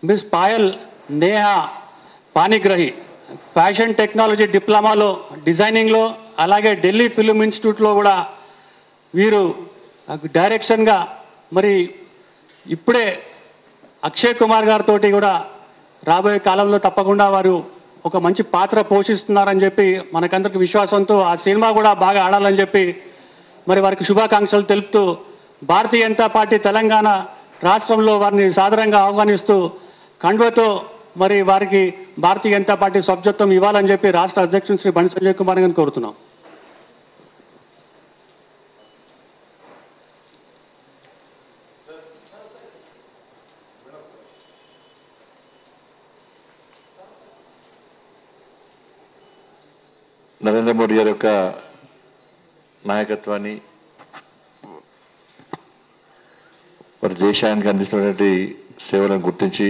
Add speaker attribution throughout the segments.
Speaker 1: miss Payal Neha Panigrahi fashion technology డిప్లొమాలో డిజైనింగ్లో అలాగే ఢిల్లీ ఫిల్మ్ ఇన్స్టిట్యూట్లో కూడా వీరు డైరెక్షన్గా మరి ఇప్పుడే అక్షయ్ కుమార్ గారితో కూడా రాబోయే కాలంలో తప్పకుండా వారు ఒక మంచి పాత్ర పోషిస్తున్నారని చెప్పి మనకందరికి విశ్వాసంతో ఆ సినిమా కూడా బాగా ఆడాలని చెప్పి మరి వారికి శుభాకాంక్షలు తెలుపుతూ భారతీయ జనతా పార్టీ తెలంగాణ రాష్ట్రంలో వారిని సాదరంగా ఆహ్వానిస్తూ కండువతో మరి వారికి భారతీయ జనతా పార్టీ సభ్యత్వం ఇవ్వాలని చెప్పి రాష్ట్ర అధ్యక్షుడు శ్రీ బండి సంజయ్ కుమార్ గారిని కోరుతున్నాం
Speaker 2: నరేంద్ర మోడీ గారి యొక్క నాయకత్వాన్ని మరి దేశానికి అందిస్తున్నటువంటి సేవలను గుర్తించి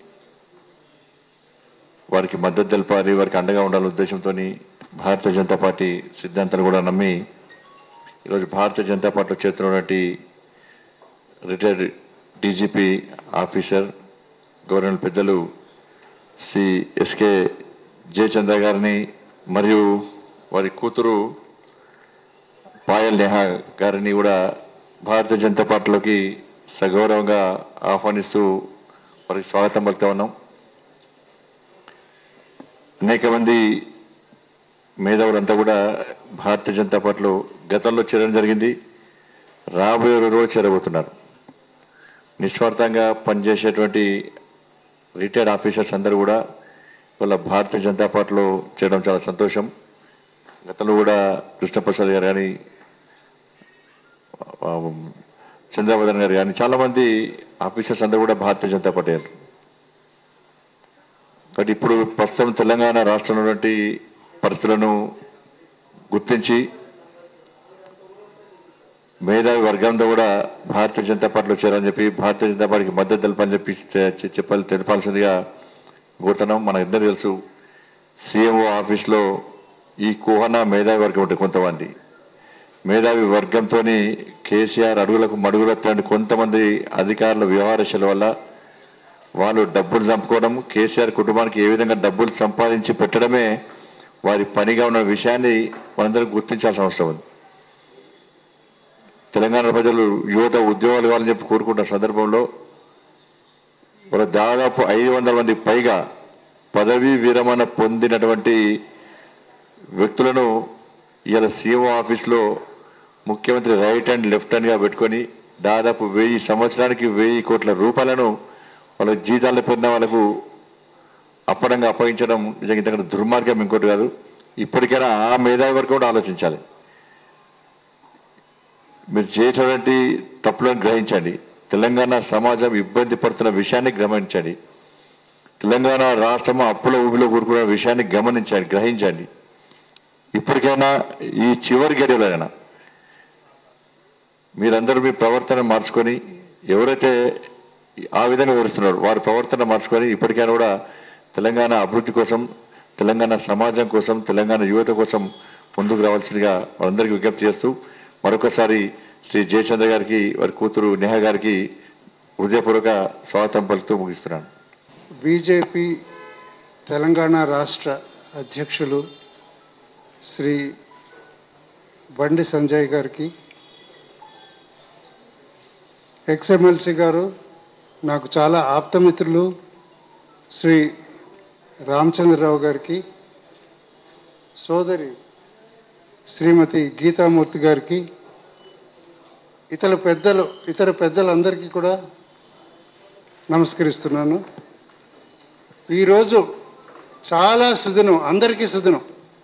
Speaker 2: వారికి మద్దతు తెలపాలి వారికి అండగా ఉండాలనే ఉద్దేశంతో భారతీయ జనతా పార్టీ సిద్ధాంతాలు కూడా నమ్మి ఈరోజు భారతీయ జనతా పార్టీలో చేరుతున్నటువంటి రిటైర్డ్ డీజీపీ ఆఫీసర్ గవర్నర్ పెద్దలు శ్రీ ఎస్కే జయచంద్ర గారిని మరియు వారి కూతురు పాయల్ నెహా గారిని కూడా భారతీయ జనతా పార్టీలోకి సగౌరవంగా ఆహ్వానిస్తూ వారికి స్వాగతం పలుకుతా ఉన్నాం అనేక మంది మేధావులంతా కూడా భారతీయ జనతా పార్టీలో గతంలో చేరడం జరిగింది రాబోయే రోజుల్లో చేరబోతున్నారు నిస్వార్థంగా పనిచేసేటువంటి రిటైర్డ్ ఆఫీసర్స్ అందరూ కూడా వాళ్ళ భారతీయ జనతా పార్టీలో చేయడం చాలా సంతోషం గతంలో కూడా కృష్ణప్రసాద్ గారు కానీ ఆ, చంద్రబాబు గారు కానీ చాలామంది ఆఫీసర్స్ అందరూ కూడా భారతీయ జనతా పార్టీ అయ్యారు కాబట్టి ఇప్పుడు ప్రస్తుతం తెలంగాణ రాష్ట్రంలో ఉన్నటువంటి పరిస్థితులను గుర్తించి మేధావి వర్గంతో కూడా భారతీయ జనతా పార్టీలో చేరాలని చెప్పి భారతీయ జనతా పార్టీకి మద్దతు తెలపని చెప్పి చె- చెప్పాలి తెలపాల్సిందిగా కోరుతున్నాం మన ఇద్దరు తెలుసు సీఎంఓ ఆఫీస్లో ఈ కుహన మేధావి వర్గం ఉంటుంది కొంతమంది మేధావి వర్గంతో కేసీఆర్ అడుగులకు మడుగులెత్తండి కొంతమంది అధికారుల వ్యవహారశల వల్ల వాళ్ళు డబ్బులు చంపుకోవడం కేసీఆర్ కుటుంబానికి ఏ విధంగా డబ్బులు సంపాదించి పెట్టడమే వారి పనిగా ఉన్న విషయాన్ని మనందరం గుర్తించాల్సిన అవసరం ఉంది తెలంగాణ ప్రజలు యువత ఉద్యోగాలు కావాలని చెప్పి కోరుకుంటున్న సందర్భంలో వాళ్ళ దాదాపు ఐదు వందల మంది పైగా పదవీ విరమణ పొందినటువంటి వ్యక్తులను ఇవాళ సీఎం ఆఫీస్లో ముఖ్యమంత్రి రైట్ హ్యాండ్ లెఫ్ట్ హ్యాండ్గా పెట్టుకొని దాదాపు వెయ్యి సంవత్సరానికి వెయ్యి కోట్ల రూపాయలను వాళ్ళ జీతాలు పెరిగిన వాళ్ళకు అప్పడంగా అప్పగించడం నిజంగా ఇంతకంటే దుర్మార్గం ఇంకోటి కాదు ఇప్పటికైనా ఆ మేధావి వరకు కూడా ఆలోచించాలి మీరు చేసేటువంటి తప్పులను గ్రహించండి తెలంగాణ సమాజం ఇబ్బంది పడుతున్న విషయాన్ని గమనించండి తెలంగాణ రాష్ట్రం అప్పుల ఊబిలో కూరుకున్న విషయాన్ని గమనించండి గ్రహించండి ఇప్పటికైనా ఈ చివరి గడియలైనా మీరందరూ మీ ప్రవర్తన మార్చుకొని ఎవరైతే ఆ విధంగా వివరిస్తున్నారు వారి ప్రవర్తన మార్చుకొని ఇప్పటికైనా కూడా తెలంగాణ అభివృద్ధి కోసం తెలంగాణ సమాజం కోసం తెలంగాణ యువత కోసం ముందుకు రావాల్సిందిగా వారందరికీ విజ్ఞప్తి చేస్తూ మరొకసారి శ్రీ జయచంద్ర గారికి వారి కూతురు నేహ గారికి హృదయపూర్వక స్వాగతం పలుకుతూ ముగిస్తున్నాను
Speaker 3: బీజేపీ తెలంగాణ రాష్ట్ర అధ్యక్షులు శ్రీ బండి సంజయ్ గారికి ఎక్స్ఎమ్మెల్సీ గారు నాకు చాలా ఆప్తమిత్రులు శ్రీ రామచంద్రరావు గారికి సోదరి శ్రీమతి గీతామూర్తి గారికి ఇతర పెద్దలు ఇతర పెద్దలందరికీ కూడా నమస్కరిస్తున్నాను ఈరోజు చాలా సుదినం అందరికీ సుదినం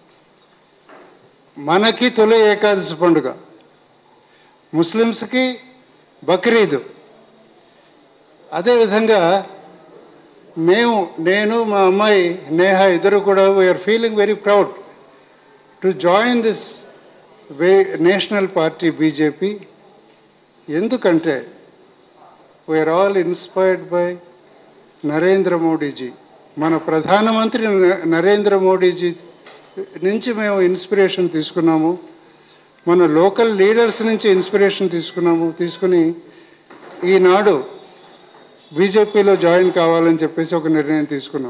Speaker 3: మనకి తొలి ఏకాదశి పండుగ ముస్లిమ్స్కి బక్రీద్ అదేవిధంగా మేము నేను మా అమ్మాయి నేహ ఇద్దరు కూడా we are feeling very proud to join this way national party BJP ఎందుకంటే we are all inspired by Narendra Modiji మన ప్రధానమంత్రి న- నరేంద్ర మోడీజీ నుంచి మేము ఇన్స్పిరేషన్ తీసుకున్నాము మన లోకల్ లీడర్స్ నుంచి ఇన్స్పిరేషన్ తీసుకున్నాము తీసుకుని ఈనాడు బీజేపీలో జాయిన్ కావాలని చెప్పేసి ఒక నిర్ణయం తీసుకున్నాం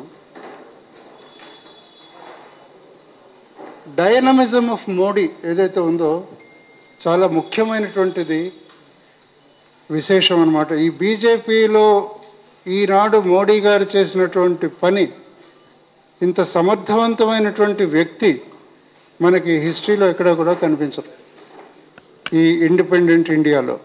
Speaker 3: డైనమిజం ఆఫ్ మోడీ ఏదైతే ఉందో చాలా ముఖ్యమైనటువంటిది విశేషం అన్నమాట ఈ బీజేపీలో ఈనాడు మోడీ గారు చేసినటువంటి పని ఇంత సమర్థవంతమైనటువంటి వ్యక్తి మనకి హిస్టరీలో ఎక్కడ కూడా కనిపించరు ఈ ఇండిపెండెంట్ ఇండియాలో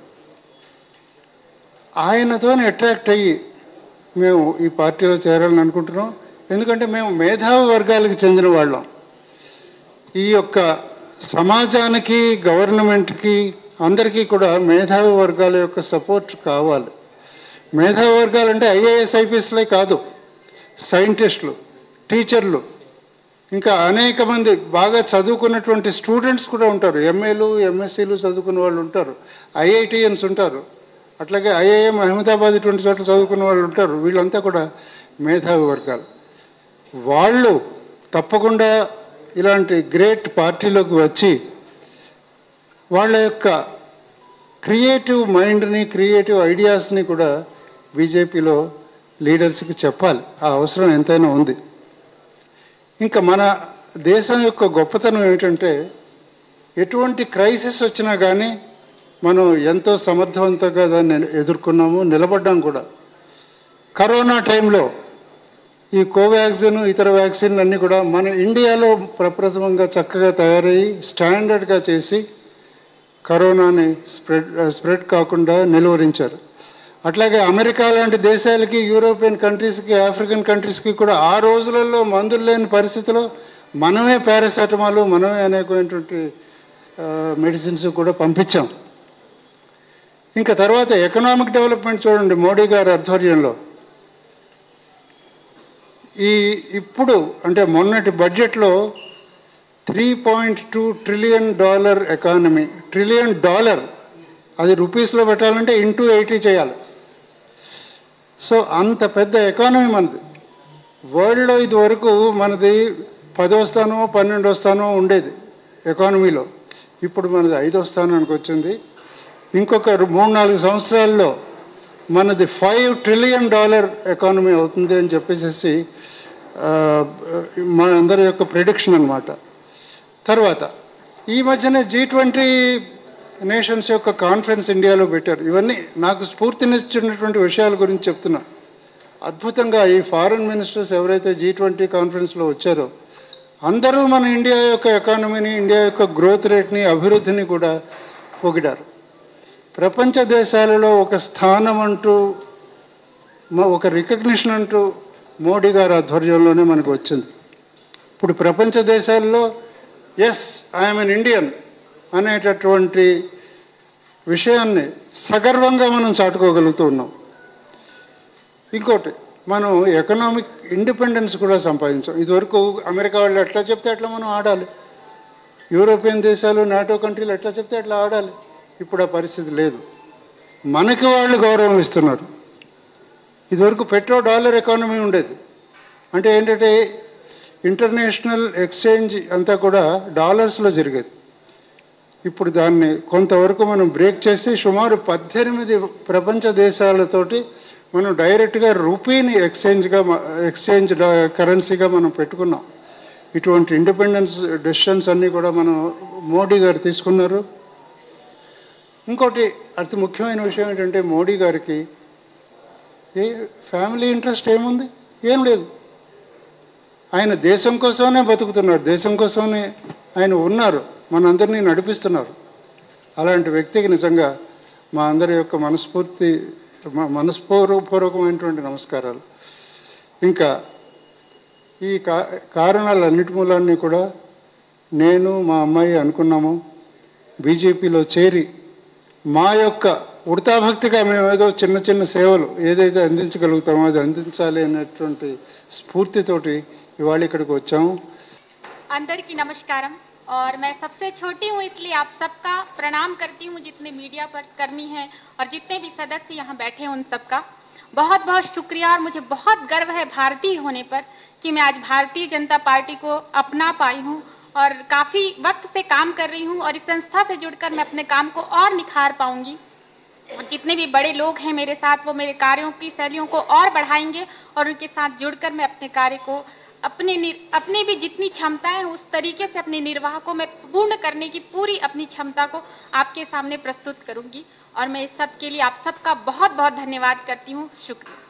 Speaker 3: ఆయనతో అట్రాక్ట్ అయ్యి మేము ఈ పార్టీలో చేరాలని అనుకుంటున్నాం ఎందుకంటే మేము మేధావి వర్గాలకు చెందిన వాళ్ళం ఈ యొక్క సమాజానికి గవర్నమెంట్కి అందరికీ కూడా మేధావి వర్గాల యొక్క సపోర్ట్ కావాలి మేధావి వర్గాలు అంటే ఐఏఎస్ ఐపీఎస్లే కాదు సైంటిస్టులు టీచర్లు ఇంకా అనేక మంది బాగా చదువుకున్నటువంటి స్టూడెంట్స్ కూడా ఉంటారు ఎంఏలు ఎంఎస్సీలు చదువుకున్న వాళ్ళు ఉంటారు ఐఐటిఎన్స్ ఉంటారు అట్లాగే ఐఐఎం అహ్మదాబాద్ ఇటువంటి చోట్ల చదువుకున్న వాళ్ళు ఉంటారు వీళ్ళంతా కూడా మేధావి వర్గాలు వాళ్ళు తప్పకుండా ఇలాంటి గ్రేట్ పార్టీలోకి వచ్చి వాళ్ళ యొక్క క్రియేటివ్ మైండ్ని క్రియేటివ్ ఐడియాస్ని కూడా బీజేపీలో లీడర్స్కి చెప్పాలి ఆ అవసరం ఎంతైనా ఉంది ఇంకా మన దేశం యొక్క గొప్పతనం ఏమిటంటే ఎటువంటి క్రైసిస్ వచ్చినా కానీ మనం ఎంతో సమర్థవంతంగా దాన్ని ఎదుర్కొన్నాము నిలబడ్డాం కూడా కరోనా టైంలో ఈ కోవాక్సిన్ ఇతర వ్యాక్సిన్లు అన్నీ కూడా మన ఇండియాలో ప్రప్రథమంగా చక్కగా తయారయ్యి స్టాండర్డ్గా చేసి కరోనాని స్ప్రెడ్ స్ప్రెడ్ కాకుండా నిలువరించారు అట్లాగే అమెరికా లాంటి దేశాలకి యూరోపియన్ కంట్రీస్కి ఆఫ్రికన్ కంట్రీస్కి కూడా ఆ రోజులలో మందులు లేని పరిస్థితిలో మనమే పారాసెటమాల్ మనమే అనేకమైనటువంటి మెడిసిన్స్ కూడా పంపించాం ఇంకా తర్వాత ఎకనామిక్ డెవలప్మెంట్ చూడండి మోడీ గారి ఆధ్వర్యంలో ఈ ఇప్పుడు అంటే మొన్నటి బడ్జెట్లో three point two trillion dollar economy trillion dollar అది రూపీస్లో పెట్టాలంటే ఇంటూ ఎయిటీ చేయాలి సో అంత పెద్ద ఎకానమీ మనది వరల్డ్లో ఇది వరకు మనది పదో స్థానమో పన్నెండో స్థానమో ఉండేది ఎకానమీలో ఇప్పుడు మనది ఐదో స్థానానికి వచ్చింది ఇంకొక రు- మూడు నాలుగు సంవత్సరాల్లో మనది ఫైవ్ ట్రిలియన్ డాలర్ ఎకానమీ అవుతుంది అని చెప్పేసి మన అందరి యొక్క ప్రిడిక్షన్ అన్నమాట తర్వాత ఈ మధ్యనే జీ ట్వంటీ నేషన్స్ యొక్క కాన్ఫరెన్స్ ఇండియాలో పెట్టారు ఇవన్నీ నాకు స్ఫూర్తినిచ్చినటువంటి విషయాల గురించి చెప్తున్నా అద్భుతంగా ఈ ఫారెన్ మినిస్టర్స్ ఎవరైతే జీ ట్వంటీ కాన్ఫరెన్స్లో వచ్చారో అందరూ మన ఇండియా యొక్క ఎకానమీని ఇండియా యొక్క గ్రోత్ రేట్ని అభివృద్ధిని కూడా పొగిడారు ప్రపంచ దేశాలలో ఒక స్థానం అంటూ మ- ఒక రికగ్నిషన్ అంటూ మోడీ గారి ఆధ్వర్యంలోనే మనకు వచ్చింది ఇప్పుడు ప్రపంచ దేశాల్లో ఎస్ ఐఎమ్ అన్ ఇండియన్ అనేటటువంటి విషయాన్ని సగర్వంగా మనం చాటుకోగలుగుతూ ఉన్నాం ఇంకోటి మనం ఎకనామిక్ ఇండిపెండెన్స్ కూడా సంపాదించాం ఇదివరకు అమెరికా వాళ్ళు ఎట్లా చెప్తే అట్లా మనం ఆడాలి యూరోపియన్ దేశాలు నాటో కంట్రీలు ఎట్లా చెప్తే అట్లా ఆడాలి ఇప్పుడు ఆ పరిస్థితి లేదు మనకి వాళ్ళు గౌరవం ఇస్తున్నారు ఇదివరకు పెట్రో డాలర్ ఎకానమీ ఉండేది అంటే ఏంటంటే ఇంటర్నేషనల్ ఎక్స్చేంజ్ అంతా కూడా డాలర్స్లో జరిగేది ఇప్పుడు దాన్ని కొంతవరకు మనం బ్రేక్ చేసి సుమారు పద్దెనిమిది ప్రపంచ దేశాలతోటి మనం డైరెక్ట్గా రూపీని ఎక్స్చేంజ్గా మ- ఎక్స్చేంజ్ డా- కరెన్సీగా మనం పెట్టుకున్నాం ఇటువంటి ఇండిపెండెన్స్ డెసిషన్స్ అన్నీ కూడా మనం మోడీ గారు తీసుకున్నారు ఇంకోటి అతి ముఖ్యమైన విషయం ఏంటంటే మోడీ గారికి ఏ ఫ్యామిలీ ఇంట్రెస్ట్ ఏముంది ఏం లేదు ఆయన దేశం కోసమే బతుకుతున్నారు దేశం కోసమే ఆయన ఉన్నారు మనందరినీ నడిపిస్తున్నారు అలాంటి వ్యక్తికి నిజంగా మా అందరి యొక్క మనస్ఫూర్తి మ- మనస్పూర్వకమైనటువంటి నమస్కారాలు ఇంకా ఈ కా కారణాలన్నిటి మూలాన్ని కూడా నేను మా అమ్మాయి అనుకున్నాము బీజేపీలో చేరి మా యొక్క ఉడతాభక్తిగా మేము ఏదో చిన్న చిన్న సేవలు ఏదైతే అందించగలుగుతామో అది అందించాలి అనేటువంటి స్ఫూర్తితోటి ఇవాళ ఇక్కడికి వచ్చాము
Speaker 4: अंदर की नमस्कारम और मैं सबसे छोटी हूँ इसलिए आप सबका प्रणाम करती हूँ जितने मीडिया पर कर्मी हैं और जितने भी सदस्य यहाँ बैठे हैं उन सबका बहुत बहुत शुक्रिया और मुझे बहुत गर्व है भारतीय होने पर कि मैं आज भारतीय जनता पार्टी को अपना पाई हूँ और काफ़ी वक्त से काम कर रही हूँ और इस संस्था से जुड़कर मैं अपने काम को और निखार पाऊंगी और जितने भी बड़े लोग हैं मेरे साथ वो मेरे कार्यों की शैलियों को और बढ़ाएंगे और उनके साथ जुड़कर मैं अपने कार्य को अपने नि- अपनी भी जितनी क्षमता है उस तरीके से अपने निर्वाह को मैं पूर्ण करने की पूरी अपनी क्षमता को आपके सामने प्रस्तुत करूंगी और मैं इस सब के लिए आप सबका बहुत बहुत धन्यवाद करती हूँ शुक्रिया